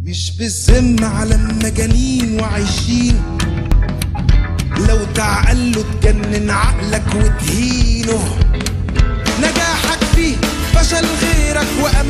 مش بالذم على المجانين وعايشين لو تعقله تجنن عقلك وتهينه نجاحك فيه فشل غيرك وأمان